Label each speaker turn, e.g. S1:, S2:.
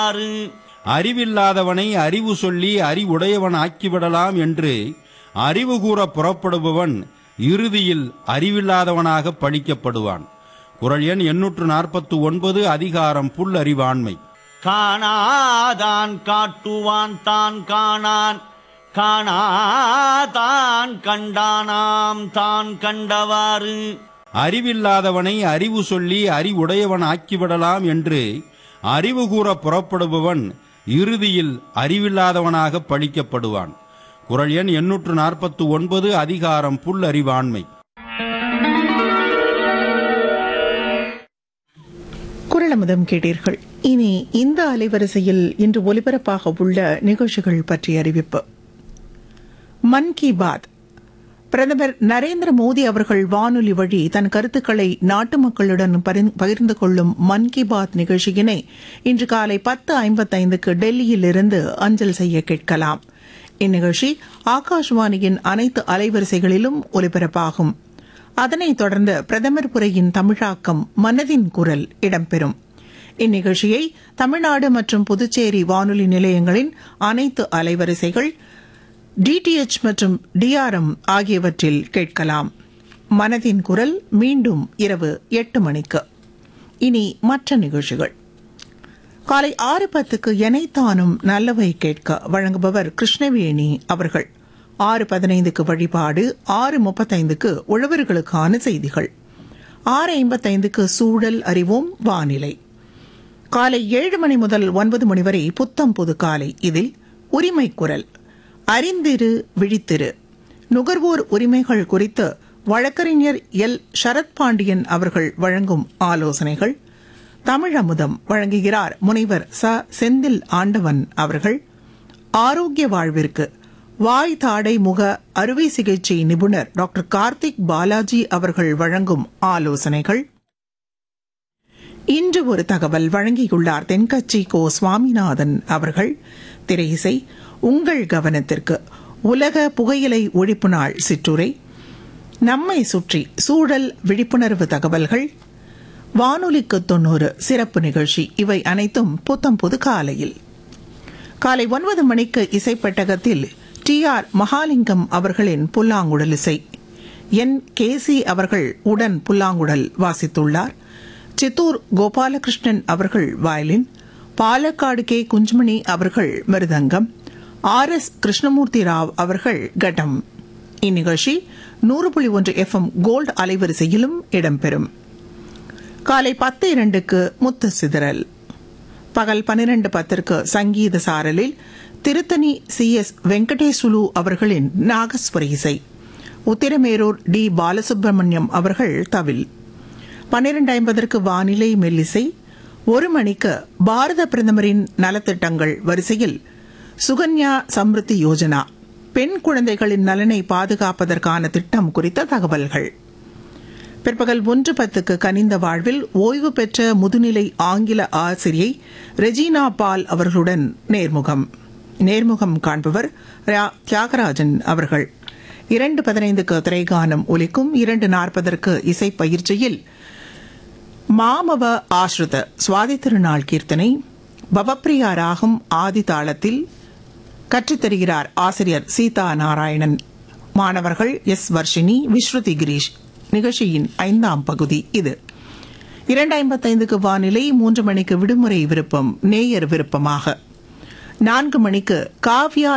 S1: ஆறு
S2: அறிவில்லாதவனை அறிவு சொல்லி அறிவுடையவன் ஆக்கிவிடலாம் என்று அறிவு கூற புறப்படுபவன் இறுதியில் அறிவில்லாதவனாக பழிக்கப்படுவான் குரல் எண் எண்ணூற்று நாற்பத்து ஒன்பது அதிகாரம் புல் அறிவாண்மை
S1: காணாதான் காட்டுவான் தான் காணான் காணாதான் கண்டானாம் தான் கண்டவாறு
S2: அறிவில்லாதவனை அறிவு சொல்லி அறிவுடையவன் ஆக்கிவிடலாம் என்று அறிவு கூற புறப்படுபவன் இறுதியில் அறிவில்லாதவனாக பழிக்கப்படுவான் குரல் எண் எண்ணூற்று நாற்பத்து ஒன்பது அதிகாரம் புல் அறிவாண்மை
S3: குரலமுதம் கேட்டீர்கள் இனி இந்த அலைவரிசையில் இன்று ஒலிபரப்பாக உள்ள நிகழ்ச்சிகள் பற்றிய அறிவிப்பு மன் கி பாத் பிரதமர் நரேந்திர மோடி அவர்கள் வானொலி வழி தன் கருத்துக்களை நாட்டு மக்களுடன் பரிந்- பகிர்ந்து கொள்ளும் மன் கி பாத் நிகழ்ச்சியினை இன்று காலை பத்து ஐம்பத்தைந்துக்கு டெல்லியில் இருந்து அஞ்சல் செய்ய கேட்கலாம் இந்நிகழ்ச்சி ஆகாஷ்வாணியின் அனைத்து அலைவரிசைகளிலும் ஒலிபரப்பாகும் அதனைத் தொடர்ந்து பிரதமர் உரையின் தமிழாக்கம் மனதின் குரல் இடம்பெறும் இந்நிகழ்ச்சியை தமிழ்நாடு மற்றும் புதுச்சேரி வானொலி நிலையங்களின் அனைத்து அலைவரிசைகள் டிடிஎச் மற்றும் டிஆர்எம் ஆகியவற்றில் கேட்கலாம் மனதின் குரல் மீண்டும் இரவு எட்டு மணிக்கு இனி மற்ற நிகழ்ச்சிகள் காலை ஆறு பத்துக்கு எனைத்தானும் நல்லவை கேட்க வழங்குபவர் கிருஷ்ணவேணி அவர்கள் ஆறு பதினைந்துக்கு வழிபாடு ஆறு முப்பத்தைந்துக்கு உழவர்களுக்கான செய்திகள் ஆறு ஐம்பத்தைந்துக்கு சூழல் அறிவோம் வானிலை காலை ஏழு மணி முதல் ஒன்பது மணி வரை புத்தம் புது காலை இதில் உரிமை குரல் அறிந்திரு விழித்திரு நுகர்வோர் உரிமைகள் குறித்து வழக்கறிஞர் எல் சரத் பாண்டியன் அவர்கள் வழங்கும் ஆலோசனைகள் தமிழமுதம் வழங்குகிறார் முனைவர் ச செந்தில் ஆண்டவன் அவர்கள் ஆரோக்கிய வாழ்விற்கு வாய் தாடை முக அறுவை சிகிச்சை நிபுணர் டாக்டர் கார்த்திக் பாலாஜி அவர்கள் வழங்கும் ஆலோசனைகள் இன்று ஒரு தகவல் வழங்கியுள்ளார் தென்கட்சி கோ சுவாமிநாதன் அவர்கள் திரையிசை உங்கள் கவனத்திற்கு உலக புகையிலை ஒழிப்பு நாள் சிற்றுரை நம்மை சுற்றி சூழல் விழிப்புணர்வு தகவல்கள் வானொலிக்கு தொண்ணூறு சிறப்பு நிகழ்ச்சி இவை அனைத்தும் புத்தம் புது காலையில் காலை ஒன்பது மணிக்கு இசைப்பெட்டகத்தில் டி ஆர் மகாலிங்கம் அவர்களின் புல்லாங்குழல் இசை என் கேசி அவர்கள் உடன் புல்லாங்குழல் வாசித்துள்ளார் சித்தூர் கோபாலகிருஷ்ணன் அவர்கள் வயலின் பாலக்காடு கே குஞ்சுமணி அவர்கள் மிருதங்கம் ஆர் எஸ் கிருஷ்ணமூர்த்தி ராவ் அவர்கள் கட்டம் இந்நிகழ்ச்சி நூறு புள்ளி ஒன்று எஃப்எம் கோல்டு அலைவரிசையிலும் இடம்பெறும் காலை பத்து இரண்டுக்கு முத்து சிதறல் பகல் பனிரெண்டு பத்திற்கு சங்கீத சாரலில் திருத்தணி சி எஸ் வெங்கடேசுலு அவர்களின் நாகஸ்வர இசை உத்திரமேரூர் டி பாலசுப்ரமணியம் அவர்கள் தவில் பன்னிரண்டு ஐம்பதற்கு வானிலை மெல்லிசை ஒரு மணிக்கு பாரத பிரதமரின் நலத்திட்டங்கள் வரிசையில் சுகன்யா சம்ருத்தி யோஜனா பெண் குழந்தைகளின் நலனை பாதுகாப்பதற்கான திட்டம் குறித்த தகவல்கள் பிற்பகல் ஒன்று பத்துக்கு கனிந்த வாழ்வில் ஓய்வு பெற்ற முதுநிலை ஆங்கில ஆசிரியை ரெஜினா பால் அவர்களுடன் நேர்முகம் நேர்முகம் காண்பவர் ரா. தியாகராஜன் அவர்கள் இரண்டு பதினைந்துக்கு திரைகானம் ஒலிக்கும் இரண்டு நாற்பதற்கு இசை பயிற்சியில் மாமவ ஆஸ்ருத சுவாதி திருநாள் கீர்த்தனை பவப்பிரியா ராகம் ஆதி தாளத்தில் கற்றுத்தருகிறார் ஆசிரியர் சீதா நாராயணன் மாணவர்கள் எஸ் வர்ஷினி விஸ்ருதி கிரீஷ் நிகழ்ச்சியின் ஐந்தாம் பகுதி இது இரண்டு ஐம்பத்தைந்துக்கு வானிலை மூன்று மணிக்கு விடுமுறை விருப்பம் நேயர் விருப்பமாக நான்கு மணிக்கு காவ்யா